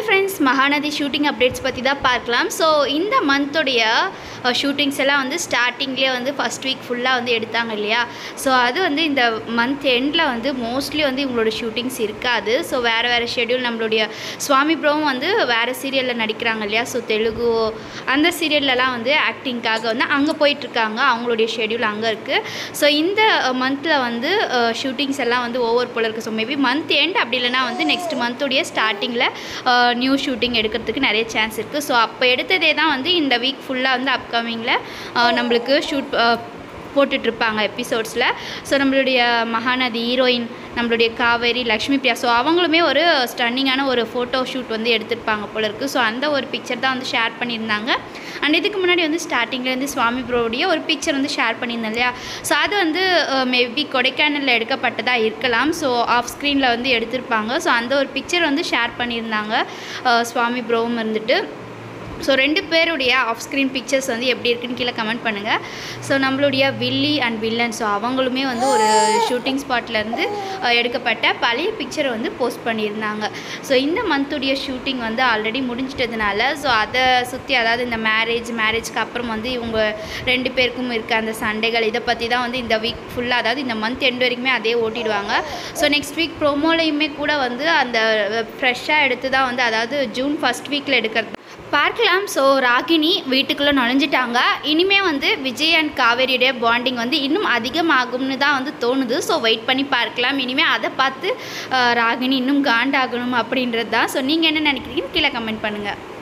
friends Mahanadi shooting updates பற்றி தான் பார்க்கலாம் ஸோ இந்த மந்தோடைய ஷூட்டிங்ஸ் எல்லாம் வந்து ஸ்டார்டிங்லேயே வந்து ஃபஸ்ட் வீக் ஃபுல்லாக வந்து எடுத்தாங்க இல்லையா ஸோ அது வந்து இந்த மந்த் எண்டில் வந்து மோஸ்ட்லி வந்து இவங்களோட ஷூட்டிங்ஸ் இருக்காது ஸோ வேறு வேறு ஷெட்யூல் நம்மளுடைய சுவாமி ப்ரோவும் வந்து வேறு சீரியலில் நடிக்கிறாங்க இல்லையா ஸோ தெலுங்கு அந்த சீரியல்லலாம் வந்து ஆக்டிங்காக வந்து அங்கே போயிட்டுருக்காங்க அவங்களுடைய ஷெட்யூல் அங்கே இருக்குது ஸோ இந்த மந்தில் வந்து ஷூட்டிங்ஸ் எல்லாம் வந்து ஓவர் போல இருக்குது ஸோ மேபி மந்த் எண்ட் அப்படி இல்லைனா வந்து நெக்ஸ்ட் மந்தோடைய ஸ்டார்டிங்கில் நியூ ஷூட்டிங் எடுக்கிறதுக்கு நிறைய சான்ஸ் இருக்குது ஸோ அப்போ எடுத்ததே தான் வந்து இந்த வீக் ஃபுல்லாக வந்து அப்கமிங்கில் நம்மளுக்கு ஷூட் போட்டுட்ருப்பாங்க எபிசோட்ஸில் ஸோ நம்மளுடைய மகாநதி ஹீரோயின் நம்மளுடைய காவேரி லக்ஷ்மி பிரியா ஸோ அவங்களுமே ஒரு ஸ்டன்னிங்கான ஒரு ஃபோட்டோ ஷூட் வந்து எடுத்திருப்பாங்க போல இருக்குது ஸோ அந்த ஒரு பிக்சர் தான் வந்து ஷேர் பண்ணியிருந்தாங்க அண்ட் இதுக்கு முன்னாடி வந்து ஸ்டார்டிங்லேருந்து சுவாமி ப்ரோடைய ஒரு பிக்சர் வந்து ஷேர் பண்ணியிருந்தேன் இல்லையா ஸோ அது வந்து மேபி கொடைக்கானலில் எடுக்கப்பட்டதாக இருக்கலாம் ஸோ ஆஃப் ஸ்க்ரீனில் வந்து எடுத்திருப்பாங்க ஸோ அந்த ஒரு பிக்சர் வந்து ஷேர் பண்ணியிருந்தாங்க சுவாமி ப்ரோவும் இருந்துட்டு ஸோ ரெண்டு பேருடைய ஆஃப் ஸ்க்ரீன் பிக்சர்ஸ் வந்து எப்படி இருக்குன்னு கீழே கமெண்ட் பண்ணுங்கள் ஸோ நம்மளுடைய வில்லி அண்ட் வில்லன் ஸோ அவங்களுமே வந்து ஒரு ஷூட்டிங் ஸ்பாட்லேருந்து எடுக்கப்பட்ட பழைய பிக்சரை வந்து போஸ்ட் பண்ணியிருந்தாங்க ஸோ இந்த மந்த்துடைய ஷூட்டிங் வந்து ஆல்ரெடி முடிஞ்சிட்டதுனால ஸோ அதை சுற்றி அதாவது இந்த மேரேஜ் மேரேஜ்க்கு அப்புறம் வந்து இவங்க ரெண்டு பேருக்கும் இருக்க அந்த சண்டைகள் இதை பற்றி தான் வந்து இந்த வீக் ஃபுல்லாக அதாவது இந்த மந்த் எண்டு வரைக்குமே அதே ஓட்டிடுவாங்க ஸோ நெக்ஸ்ட் வீக் ப்ரோமோலையுமே கூட வந்து அந்த ஃப்ரெஷ்ஷாக எடுத்து தான் வந்து அதாவது ஜூன் ஃபஸ்ட் வீக்கில் எடுக்கிறது பார்க்கலாம் ஸோ ராகினி வீட்டுக்குள்ளே நுழைஞ்சிட்டாங்க இனிமே வந்து விஜய் அண்ட் காவேரியுடைய பாண்டிங் வந்து இன்னும் அதிகமாகும்னு தான் வந்து தோணுது ஸோ வெயிட் பண்ணி பார்க்கலாம் இனிமேல் அதை பார்த்து ராகினி இன்னும் காண்டாகணும் அப்படின்றது தான் ஸோ நீங்கள் என்ன நினைக்கிறீங்கன்னு கீழே கமெண்ட் பண்ணுங்கள்